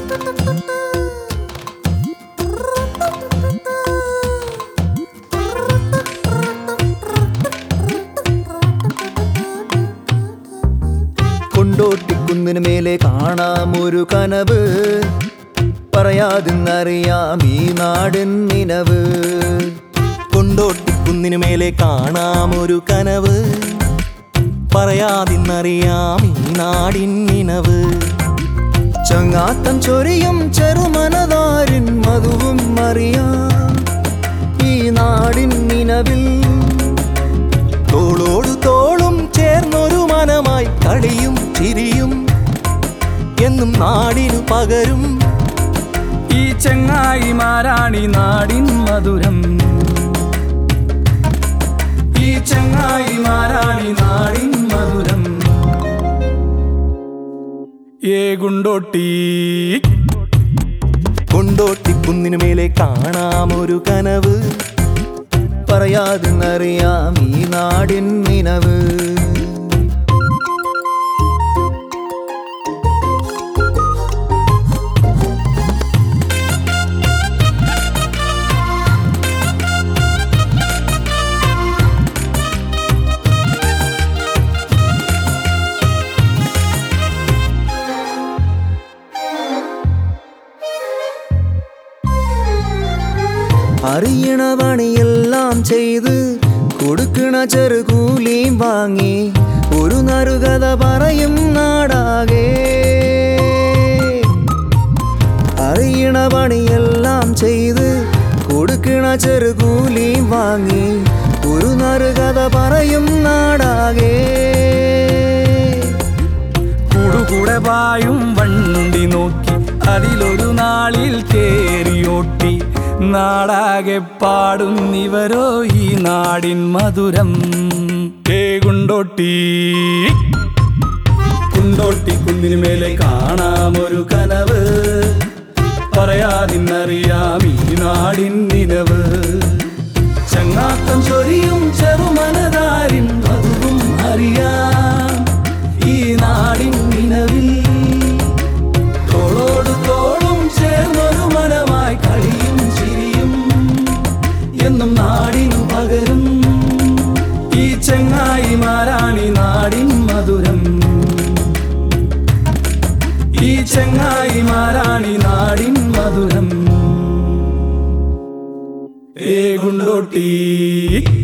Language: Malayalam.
കൊണ്ടോട്ടിക്കുന്നിന് മേലെ കാണാം ഒരു കനവ് പറയാതിന്നറിയാം ഈ നാടിൻ നിനവ് കൊണ്ടോട്ടിക്കുന്നിനു മേലെ കാണാം ഒരു കനവ് പറയാതിന്നറിയാം ഈ നാടിൻ നിനവ് ചങ്ങാത്തം ചൊരിയും ചെറുമനതാരിൻ മധുവും അറിയാം ഈ നാടിൻ നിനവിൽ തോളോടു തോളും ചേർന്നൊരു മനമായി കളിയും ചിരിയും എന്നും നാടിനു പകരും ഈ ചങ്ങായിമാരാണി നാടിൻ മധുരം ഈ ചങ്ങായിമാരാണി നാടിൻ മധുരം ഏ ഗുണ്ടോട്ടി കൊണ്ടോട്ടിക്കുന്നിനു മേലെ കാണാം ഒരു കനവ് പറയാതിന്നറിയാം ഈ നാടിൻ നിനവ് അറിയണ പണിയെല്ലാം ചെയ്ത് കൊടുക്കണ ചെറുകൂലിയും വാങ്ങി ഒരു നറുകഥ പറയും നാടാകെ അറിയണ പണിയെല്ലാം ചെയ്ത് കൊടുക്കണ ചെറുകൂലിയും വാങ്ങി ഒരു നറുകഥ പറയും നാടാകെ കൂടുകൂടെ പായും വണ്ടി നോക്കി അതിലൊരു നാളിൽ കേറിയോട്ടി നാടാകെ പാടുന്നിവരോ ഈ നാടിൻ മധുരം ഏ ഗുണ്ടോട്ടി കുണ്ടോട്ടി കുന്നിനു മേലെ കാണാം ഒരു കനവ് പറയാതിന്നറിയാം ഈ നാടിൻ നിലവ് ചങ്ങാത്തം ചൊരിയും ചെറുമനതാരിൻ മധുവും അറിയാം ഈ നാടിൻ നിലവിൽ തോളോട് തോളും ചേർന്നൊരു മനമായി കളിയും ചിരിയും എന്നും നാടിനു പകരും ഈ ചെങ്ങായിമാരാണി നാടിൻ മധുരം ഈ ചെങ്ങായിമാരാണി നാടിൻ മധുരം ഏ ഗുണ്ടോട്ടി